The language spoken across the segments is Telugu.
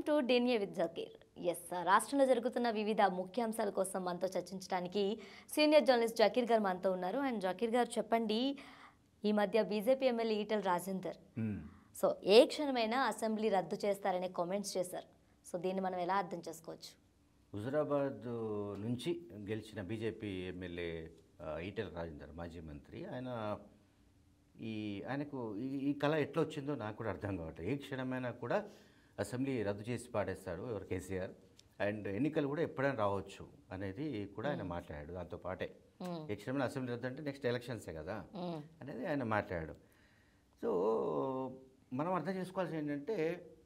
టు డెన్యే విత్ జకీర్ ఎస్ రాష్ట్రంలో జరుగుతున్న వివిధ ముఖ్యాంశాల కోసం మనతో చర్చించడానికి సీనియర్ జర్నలిస్ట్ జకీర్ గారు మనతో ఉన్నారు అండ్ జకీర్ గారు చెప్పండి ఈ మధ్య BJP MLA Etela Rajender so ఏ క్షణమైనా అసెంబ్లీ రద్దు చేస్తారనే కామెంట్స్ చేశారు సో దీన్ని మనం ఎలా అర్థం చేసుకోవచ్చు హుజురాబాద్ నుంచి గెలిచిన బీజేపీ ఎమ్మెల్యే ఆ, ఈటెల రాజేందర్ మాజీ మంత్రి ఆయన ఈ ఆయనకు ఈ ఈ కళ ఎట్లా వచ్చిందో నాకు కూడా అర్థం కావట్లేదు ఏ క్షణమైనా కూడా అసెంబ్లీ రద్దు చేసి పాడేస్తాడు ఎవరు కేసీఆర్ అండ్ ఎన్నికలు కూడా ఎప్పుడైనా రావచ్చు అనేది కూడా ఆయన మాట్లాడాడు దాంతో పాటే ఏ క్షణమైనా అసెంబ్లీ రద్దు అంటే నెక్స్ట్ ఎలక్షన్సే కదా మ్మ్. అనేది ఆయన మాట్లాడాడు సో మనం అర్థం చేసుకోవాల్సింది ఏంటంటే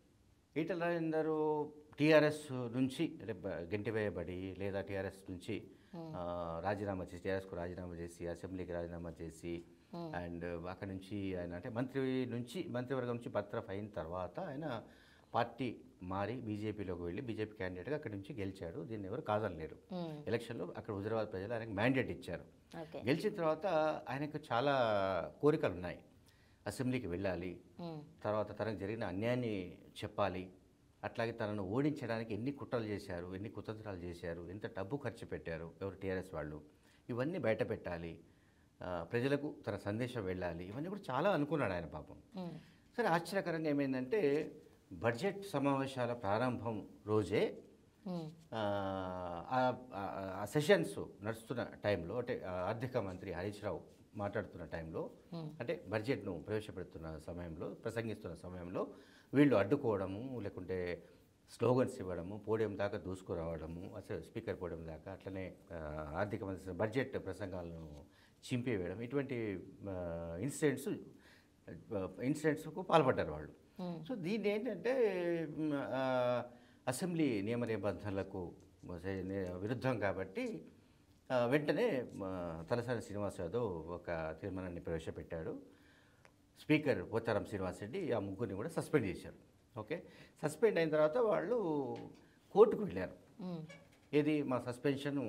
ఈటల రాజేందర్ టీఆర్ఎస్ నుంచి అంటే బ- గెంటివేయబడి లేదా టీఆర్ఎస్ నుంచి ఆ, రాజీనామా చేసి టీఆర్ఎస్కు రాజీనామా చేసి అసెంబ్లీకి రాజీనామా చేసి అండ్ అక్కడి నుంచి ఆయన అంటే మంత్రి నుంచి మంత్రివర్గం నుంచి బర్తరఫ్ అయిన తర్వాత ఆయన పార్టీ మారి బీజేపీలోకి వెళ్ళి బీజేపీ క్యాండిడేట్గా అక్కడి నుంచి గెలిచాడు దీన్ని ఎవరు కాదనలేరు మ్మ్. ఎలక్షన్లో అక్కడ హుజరాబాద్ ప్రజలు ఆయనకు మ్యాండేట్ ఇచ్చారు ఓకే గెలిచిన తర్వాత ఆయనకు చాలా కోరికలు ఉన్నాయి అసెంబ్లీకి వెళ్ళాలి మ్మ్. తర్వాత తనకు జరిగిన అన్యాయాన్ని చెప్పాలి అట్లాగే తనను ఓడించడానికి ఎన్ని కుట్రలు చేశారు ఎన్ని కుతంత్రాలు చేశారు ఎంత డబ్బు ఖర్చు పెట్టారు ఎవరు టీఆర్ఎస్ వాళ్ళు ఇవన్నీ బయట పెట్టాలి ఆ, ప్రజలకు తన సందేశం వెళ్ళాలి ఇవన్నీ కూడా చాలా అనుకున్నాడు ఆయన పాపం మ్మ్. సరే ఆశ్చర్యకరంగా ఏమైందంటే బడ్జెట్ సమావేశాల ప్రారంభం రోజే మ్మ్. ఆ, ఆ- ఆ- ఆ సెషన్స్ నడుస్తున్న టైంలో అంటే ఆ ఆర్థిక మంత్రి హరీష్ రావు మాట్లాడుతున్న టైంలో అంటే బడ్జెట్ను ప్రవేశపెడుతున్న సమయంలో ప్రసంగిస్తున్న సమయంలో వీళ్ళు అడ్డుకోవడము లేకుంటే స్లోగన్స్ ఇవ్వడము పోడియం దాకా దూసుకురావడము అసలు స్పీకర్ పోడియం దాకా అట్లనే ఆ, ఆర్థిక మంత్రి బడ్జెట్ ప్రసంగాలను చింపివేయడం ఇటువంటి ఇన్సిడెంట్స్ ఇన్సిడెంట్స్కు పాల్పడ్డారు వాళ్ళు సో దీన్ని ఏంటంటే మ్, ఆ, అసెంబ్లీ నియమ నిబంధనలకు విరుద్ధం కాబట్టి ఆ, వెంటనే మ, తలసాని శ్రీనివాస్ యాదవ్ ఒక తీర్మానాన్ని ప్రవేశపెట్టాడు స్పీకర్ పోచారం శ్రీనివాస్ రెడ్డి ఆ ముగ్గురిని కూడా సస్పెండ్ చేశారు ఓకే సస్పెండ్ అయిన తర్వాత వాళ్ళు కోర్టుకు వెళ్ళారు మ్మ్. ఏది మా సస్పెన్షన్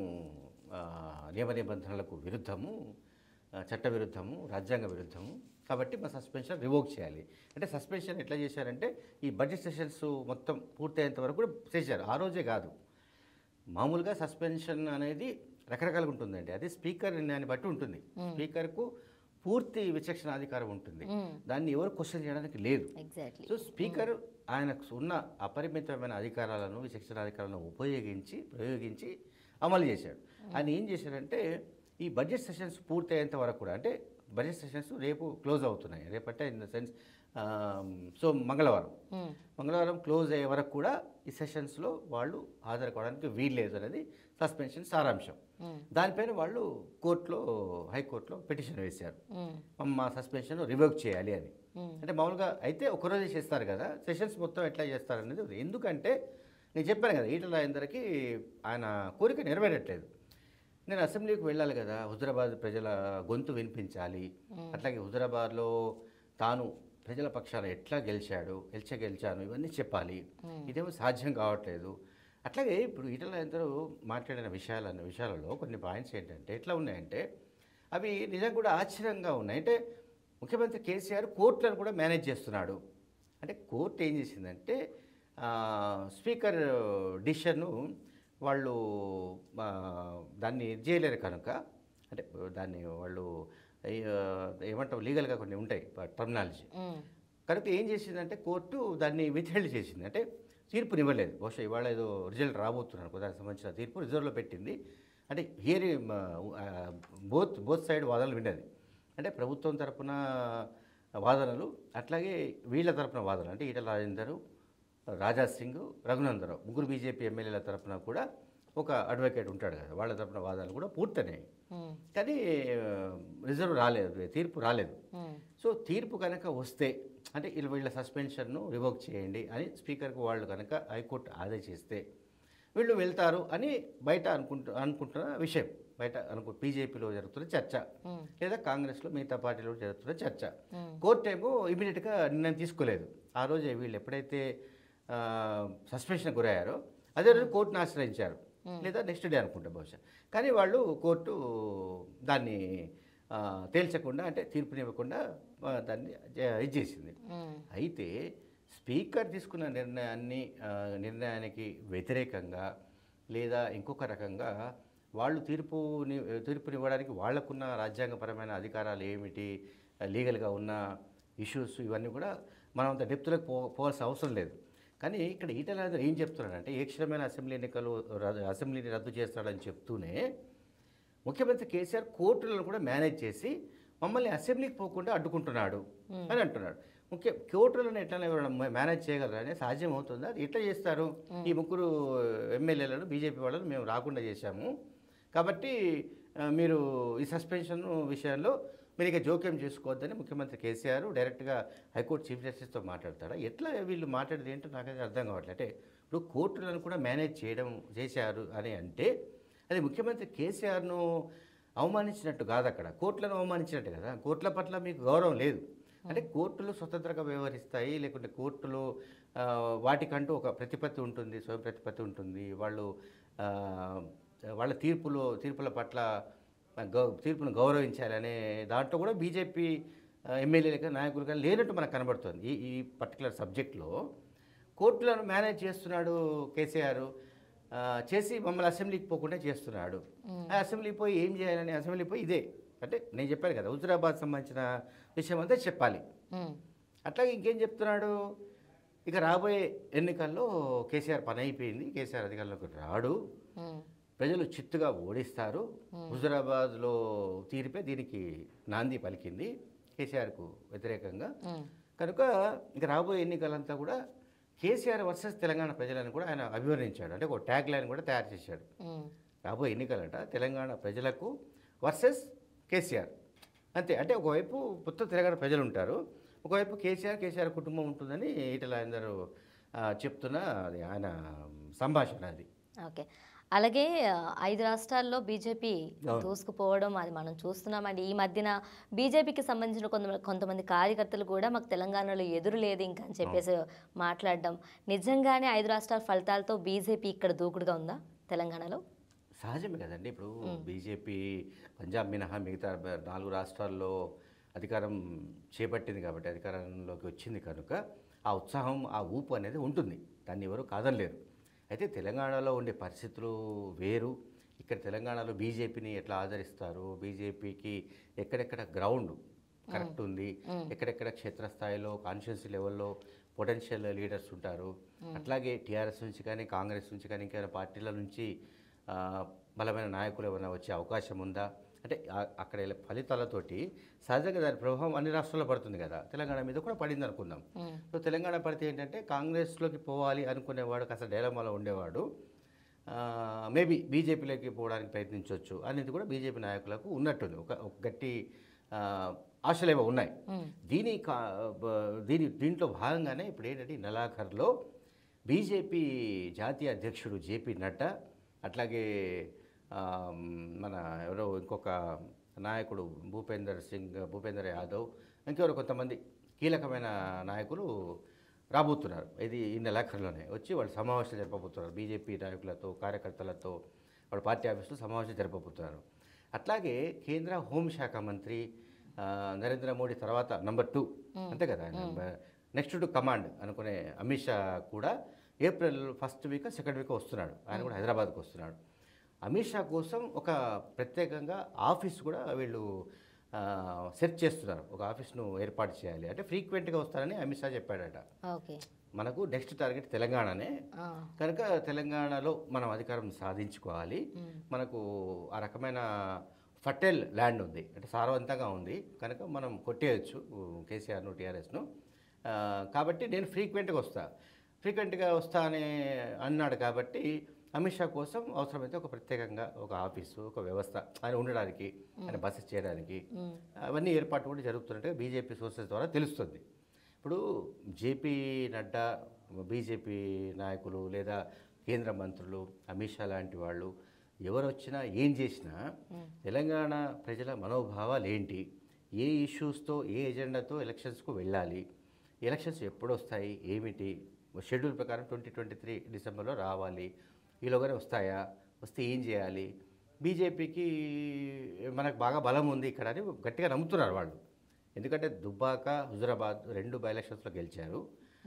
నియమ నిబంధనలకు విరుద్ధము ఆ, చట్ట విరుద్ధము రాజ్యాంగ విరుద్ధము కాబట్టి మా సస్పెన్షన్ రివోక్ చేయాలి అంటే సస్పెన్షన్ ఎట్లా చేశారంటే ఈ బడ్జెట్ సెషన్స్ మొత్తం పూర్తయ్యేంత వరకు కూడా చేశారు ఆ రోజే కాదు మామూలుగా సస్పెన్షన్ అనేది రకరకాలుగా ఉంటుందండి అది స్పీకర్ నిర్ణయాన్ని బట్టి ఉంటుంది స్పీకర్కు పూర్తి విచక్షణ అధికారం ఉంటుంది దాన్ని ఎవరు క్వశ్చన్ చేయడానికి లేదు ఎగ్జాక్ట్లీ సో స్పీకర్ ఆయనకు ఉన్న అపరిమితమైన అధికారాలను విచక్షణ అధికారాలను ఉపయోగించి ప్రయోగించి అమలు చేశాడు ఆయన ఏం చేశాడంటే ఈ బడ్జెట్ సెషన్స్ పూర్తయ్యేంత వరకు కూడా అంటే బడ్జెట్ సెషన్స్ రేపు క్లోజ్ అవుతున్నాయి రేపంటే ఇన్ ద సెన్స్ సో మంగళవారం మ్మ్. మంగళవారం క్లోజ్ అయ్యే వరకు కూడా ఈ సెషన్స్లో వాళ్ళు హాజరు కావడానికి వీల్లేదు అనేది సస్పెన్షన్ సారాంశం దానిపైన వాళ్ళు కోర్టులో హైకోర్టులో పిటిషన్ వేశారు మ్మ్. మా సస్పెన్షన్ రివోక్ చేయాలి అని మ్మ్. అంటే మామూలుగా అయితే ఒకరోజే చేస్తారు కదా సెషన్స్ మొత్తం ఎట్లా చేస్తారు అనేది ఉంది. ఎందుకంటే నేను చెప్పాను కదా ఈటల రాజేందర్కి ఆయన కోరిక నెరవేరట్లేదు నేను అసెంబ్లీకి వెళ్ళాలి కదా హుజరాబాద్ ప్రజల గొంతు వినిపించాలి అట్లాగే హుజరాబాద్లో తాను ప్రజల పక్షాన ఎట్లా గెలిచాడు గెలిచ గెలిచాను ఇవన్నీ చెప్పాలి ఇదేమో సాధ్యం కావట్లేదు అట్లాగే ఇప్పుడు ఈటల రాజేందర్ మాట్లాడిన విషయాలన్న విషయాలలో కొన్ని పాయింట్స్ ఏంటంటే ఎట్లా ఉన్నాయంటే అవి నిజంగా కూడా ఆశ్చర్యంగా ఉన్నాయి అంటే ముఖ్యమంత్రి కేసీఆర్ కోర్టులను కూడా మేనేజ్ చేస్తున్నాడు అంటే కోర్టు ఏం చేసిందంటే ఆ, స్పీకర్ డిసిషన్ను వాళ్ళు ఆ, దాన్ని ఇది చేయలేరు కనుక అంటే దాన్ని వాళ్ళు ఏ- ఏమంటారు లీగల్గా కొన్ని ఉంటాయి టర్మినాలజీ మ్మ్. కనుక ఏం చేసిందంటే కోర్టు దాన్ని విత్హెల్డ్ చేసింది అంటే తీర్పునివ్వలేదు బహుశా ఇవాళ ఏదో రిజల్ట్ రాబోతున్నాను దానికి సంబంధించిన తీర్పు రిజర్వ్లో పెట్టింది అంటే హియర్ బోత్ బోత్ సైడ్ వాదనలు విన్నది అంటే ప్రభుత్వం తరపున వాదనలు అట్లాగే వీళ్ళ తరపున వాదనలు అంటే ఈటల రాజేందరు రాజా సింగ్ రఘునందరావు ముగ్గురు బీజేపీ ఎమ్మెల్యేల తరపున కూడా ఒక అడ్వకేట్ ఉంటాడు కదా వాళ్ళ తరపున వాదనలు కూడా పూర్తయినాయి మ్మ్. కానీ రిజర్వ్ రాలేదు తీర్పు రాలేదు మ్మ్. సో తీర్పు కనుక వస్తే అంటే వీళ్ళ వీళ్ళ సస్పెన్షన్ను రివోక్ చేయండి అని స్పీకర్కి వాళ్ళు కనుక హైకోర్టు ఆదేశిస్తే వీళ్ళు వెళ్తారు అని బయట అనుకుంటు అనుకుంటున్న విషయం బయట అనుకు బీజేపీలో జరుగుతున్న చర్చ మ్మ్. లేదా కాంగ్రెస్లో మిగతా పార్టీలో జరుగుతున్న చర్చ మ్మ్. కోర్టు ఏమో ఇమీడియట్గా నిర్ణయం తీసుకోలేదు ఆ రోజే వీళ్ళు ఎప్పుడైతే సస్పెన్షన్ గురయ్యారో అదే రోజు కోర్టును ఆశ్రయించారు లేదా నెక్స్ట్ డే అనుకుంటా బహుశా కానీ వాళ్ళు కోర్టు దాన్ని ఆ, తేల్చకుండా అంటే తీర్పునివ్వకుండా ఆ, దాన్ని జ- ఇది చేసింది మ్మ్. అయితే స్పీకర్ తీసుకున్న నిర్ణయాన్ని ఆ, నిర్ణయానికి వ్యతిరేకంగా లేదా ఇంకొక రకంగా వాళ్ళు తీర్పుని తీర్పునివ్వడానికి వాళ్లకున్న రాజ్యాంగపరమైన అధికారాలు ఏమిటి లీగల్గా ఉన్న ఇష్యూస్ ఇవన్నీ కూడా మనం అంత డెప్త్లోకి పో పోవాల్సిన అవసరం లేదు కానీ ఇక్కడ ఈటల రాజేందర్ ఏం చెప్తున్నాడంటే ఏ క్షణమైన అసెంబ్లీ ఎన్నికలు రద్దు- అసెంబ్లీని రద్దు చేస్తాడని చెప్తూనే ముఖ్యమంత్రి కేసీఆర్ కోర్టులను కూడా మేనేజ్ చేసి మమ్మల్ని అసెంబ్లీకి పోకుండా అడ్డుకుంటున్నాడు అని అంటున్నాడు ముఖ్య కోర్టులను ఎట్లా ఎవరైనా మే- మేనేజ్ చేయగలరని సాధ్యం అవుతుందా అది ఎట్లా చేస్తారు ఈ ముగ్గురు ఎమ్మెల్యేలను బీజేపీ వాళ్ళను మేము రాకుండా చేశాము కాబట్టి ఆ, మీరు ఈ సస్పెన్షన్ విషయంలో మీరు ఇక జోక్యం చేసుకోవద్దని ముఖ్యమంత్రి కేసీఆర్ డైరెక్ట్గా హైకోర్టు చీఫ్ జస్టిస్తో మాట్లాడతాడా ఎట్లా వీళ్ళు మాట్లాడేది ఏంటో నాకైతే అర్థం కావట్లేదు అంటే ఇప్పుడు కోర్టులను కూడా మేనేజ్ చేయడం చేశారు అని అంటే అది ముఖ్యమంత్రి కేసీఆర్ను అవమానించినట్టు కాదు అక్కడ కోర్టులను అవమానించినట్టు కదా కోర్టుల పట్ల మీకు గౌరవం లేదు అంటే కోర్టులు స్వతంత్రంగా వ్యవహరిస్తాయి లేకుంటే కోర్టులు ఆ, వాటికంటూ ఒక ప్రతిపత్తి ఉంటుంది స్వయం ప్రతిపత్తి ఉంటుంది వాళ్ళు ఆ, వాళ్ళ తీర్పులు తీర్పుల పట్ల గౌ తీర్పును గౌరవించాలనే దాంట్లో కూడా బీజేపీ ఎమ్మెల్యేలుగా నాయకులుగా లేనట్టు మనకు కనబడుతుంది ఈ ఈ పర్టికులర్ సబ్జెక్ట్లో కోర్టులను మేనేజ్ చేస్తున్నాడు కేసీఆర్ ఆ, చేసి మమ్మల్ని అసెంబ్లీకి పోకుండా చేస్తున్నాడు ఆ అసెంబ్లీకి పోయి ఏం చేయాలని అసెంబ్లీకి పోయి ఇదే అంటే నేను చెప్పాను కదా హుజురాబాద్ సంబంధించిన విషయం అంతా చెప్పాలి ఉమ్, అట్లాగే ఇంకేం చెప్తున్నాడు ఇక రాబోయే ఎన్నికల్లో కేసీఆర్ పని అయిపోయింది కేసీఆర్ అధికారంలోకి రాడు ఉమ్, ప్రజలు చిత్తుగా ఓడిస్తారు హుజురాబాద్లో తీర్పే దీనికి నాంది పలికింది కేసీఆర్కు వ్యతిరేకంగా ఉమ్, కనుక ఇక రాబోయే ఎన్నికలంతా కూడా కేసీఆర్ వర్సెస్ తెలంగాణ ప్రజలను కూడా ఆయన అభివర్ణించాడు అంటే ఒక ట్యాగ్ లైన్ కూడా తయారు చేశాడు ఉమ్, రాబోయే ఎన్నికలంట తెలంగాణ ప్రజలకు వర్సెస్ కేసీఆర్ అంతే అంటే ఒకవైపు మొత్తం తెలంగాణ ప్రజలు ఉంటారు ఒకవైపు కేసీఆర్ కేసీఆర్ కుటుంబం ఉంటుందని ఈటల అందరూ చెప్తున్న అది ఆయన సంభాషణ అది ఓకే అలాగే ఆ, ఐదు రాష్ట్రాల్లో బీజేపీ అవును. దూసుకుపోవడం అది మనం చూస్తున్నామండి ఈ మధ్యన బీజేపీకి సంబంధించిన కొంతమంది కొంతమంది కార్యకర్తలు కూడా మాకు తెలంగాణలో ఎదురు లేదు ఇంకా అని చెప్పేసి మాట్లాడడం నిజంగానే ఐదు రాష్ట్రాల ఫలితాలతో బీజేపీ ఇక్కడ దూకుడుగా ఉందా తెలంగాణలో సహజమే కదండి ఇప్పుడు బీజేపీ పంజాబ్ మినహా మిగతా బ- నాలుగు రాష్ట్రాల్లో అధికారం చేపట్టింది కాబట్టి అధికారంలోకి వచ్చింది కనుక ఆ ఉత్సాహం ఆ ఊపు అనేది ఉంటుంది దాన్ని ఎవరు కాదనలేరు అయితే తెలంగాణలో ఉండే పరిస్థితులు వేరు ఇక్కడ తెలంగాణలో బీజేపీని ఎట్లా ఆదరిస్తారు బీజేపీకి ఎక్కడెక్కడ గ్రౌండ్ కరెక్ట్ ఉంది ఎక్కడెక్కడ క్షేత్రస్థాయిలో కాన్షియన్స్ లెవెల్లో పొటెన్షియల్ లీడర్స్ ఉంటారు అట్లాగే టీఆర్ఎస్ నుంచి కానీ కాంగ్రెస్ నుంచి కానీ ఇంకా పార్టీల నుంచి ఆ, బలమైన నాయకులు ఏమైనా వచ్చే అవకాశం ఉందా అంటే ఆ- అక్కడ ఇలా ఫలితాలతోటి సహజంగా దాని ప్రభావం అన్ని రాష్ట్రాల్లో పడుతుంది కదా తెలంగాణ మీద కూడా పడింది అనుకుందాం ఉమ్, సో తెలంగాణ పడితే ఏంటంటే కాంగ్రెస్లోకి పోవాలి అనుకునేవాడు కాస్త డైలమాలో ఉండేవాడు మేబీ బీజేపీలోకి పోవడానికి ప్రయత్నించవచ్చు అనేది కూడా బీజేపీ నాయకులకు ఉన్నట్టుంది ఒక ఒక గట్టి ఆ, ఆశలేవో ఉన్నాయి ఉమ్, దీని కా- బ- దీని దీంట్లో భాగంగానే ఇప్పుడు ఏంటంటే ఈ నెలాఖరులో బీజేపీ జాతీయ అధ్యక్షుడు జేపీ నడ్డా అట్లాగే ఆ, మన ఎవరో ఇంకొక నాయకుడు భూపేందర్ సింగ్ భూపేందర్ యాదవ్ ఇంకెవరో కొంతమంది కీలకమైన నాయకులు రాబోతున్నారు ఇది ఈ నెలాఖరులోనే వచ్చి వాళ్ళు సమావేశం జరపబోతున్నారు బీజేపీ నాయకులతో కార్యకర్తలతో వాళ్ళ పార్టీ ఆఫీసులో సమావేశం జరపబోతున్నారు అట్లాగే కేంద్ర హోంశాఖ మంత్రి ఆ, నరేంద్ర మోడీ తర్వాత నంబర్ టూ అంతే కదా నెక్స్ట్ టు కమాండ్ అనుకునే అమిత్ షా కూడా April first week second week వస్తున్నాడు ఆయన కూడా హైదరాబాద్కి వస్తున్నాడు అమిత్ షా కోసం ఒక ప్రత్యేకంగా ఆఫీస్ కూడా వీళ్ళు సెర్చ్ చేస్తున్నారు ఒక ఆఫీస్ను ఏర్పాటు చేయాలి అంటే ఫ్రీక్వెంట్గా వస్తారని అమిత్ షా చెప్పాడట ఓకే మనకు నెక్స్ట్ టార్గెట్ తెలంగాణనే ఆ, కనుక తెలంగాణలో మనం అధికారం సాధించుకోవాలి ఉమ్, మనకు ఆ రకమైన ఫర్టైల్ ల్యాండ్ ఉంది అంటే సారవంతంగా ఉంది కనుక మనం కొట్టేయచ్చు కేసీఆర్ను టీఆర్ఎస్ను కాబట్టి నేను ఫ్రీక్వెంట్గా వస్తా ఫ్రీక్వెంట్గా వస్తా అని అన్నాడు కాబట్టి అమిత్ షా కోసం అవసరమైతే ఒక ప్రత్యేకంగా ఒక ఆఫీసు ఒక వ్యవస్థ ఆయన ఉండడానికి ఆయన బస చేయడానికి ఉమ్, అవన్నీ ఏర్పాటు కూడా జరుగుతున్నట్టుగా బీజేపీ సోర్సెస్ ద్వారా తెలుస్తుంది ఇప్పుడు జేపీ నడ్డా బీజేపీ నాయకులు లేదా కేంద్ర మంత్రులు అమిత్ షా లాంటి వాళ్ళు ఎవరు వచ్చినా ఏం చేసినా తెలంగాణ ప్రజల మనోభావాలు ఏంటి ఏ ఇష్యూస్తో ఏ ఎజెండాతో ఎలక్షన్స్కు వెళ్ళాలి ఎలక్షన్స్ ఎప్పుడు వస్తాయి ఏమిటి షెడ్యూల్ ప్రకారం ట్వంటీ ట్వంటీ త్రీ డిసెంబర్లో రావాలి ఈలోగానే వస్తాయా వస్తే ఏం చేయాలి బీజేపీకి మనకు బాగా బలం ఉంది ఇక్కడ అని గట్టిగా నమ్ముతున్నారు వాళ్ళు ఎందుకంటే దుబ్బాక హుజురాబాద్ రెండు బై ఎలక్షన్స్లో గెలిచారు ఉమ్,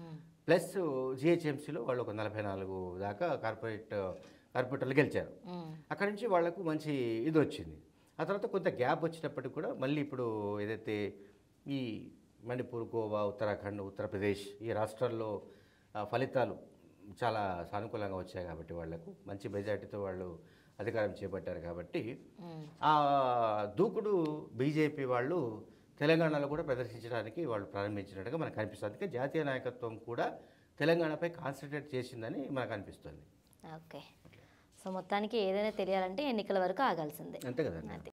ప్లస్ జిహెచ్ఎంసీలో వాళ్ళు ఒక నలభై నాలుగు దాకా కార్పొరేట్ కార్పొరేటర్లు గెలిచారు మ్మ్. అక్కడి నుంచి వాళ్లకు మంచి ఇది వచ్చింది ఆ తర్వాత కొంత గ్యాప్ వచ్చినప్పటికి కూడా మళ్ళీ ఇప్పుడు ఏదైతే ఈ మణిపూర్ గోవా ఉత్తరాఖండ్ ఉత్తరప్రదేశ్ ఈ రాష్ట్రాల్లో ఆ, ఫలితాలు చాలా సానుకూలంగా వచ్చాయి కాబట్టి వాళ్లకు మంచి మెజార్టీతో వాళ్ళు అధికారం చేపట్టారు కాబట్టి మ్మ్. ఆ దూకుడు బీజేపీ వాళ్ళు తెలంగాణలో కూడా ప్రదర్శించడానికి వాళ్ళు ప్రారంభించినట్టుగా మనకు కనిపిస్తుంది అందుకే జాతీయ నాయకత్వం కూడా తెలంగాణపై కాన్సన్ట్రేట్ చేసిందని మనకు అనిపిస్తుంది ఓకే సో మొత్తానికి ఏదైనా తెలియాలంటే ఎన్నికల వరకు ఆగాల్సిందే అంతే కదండి అది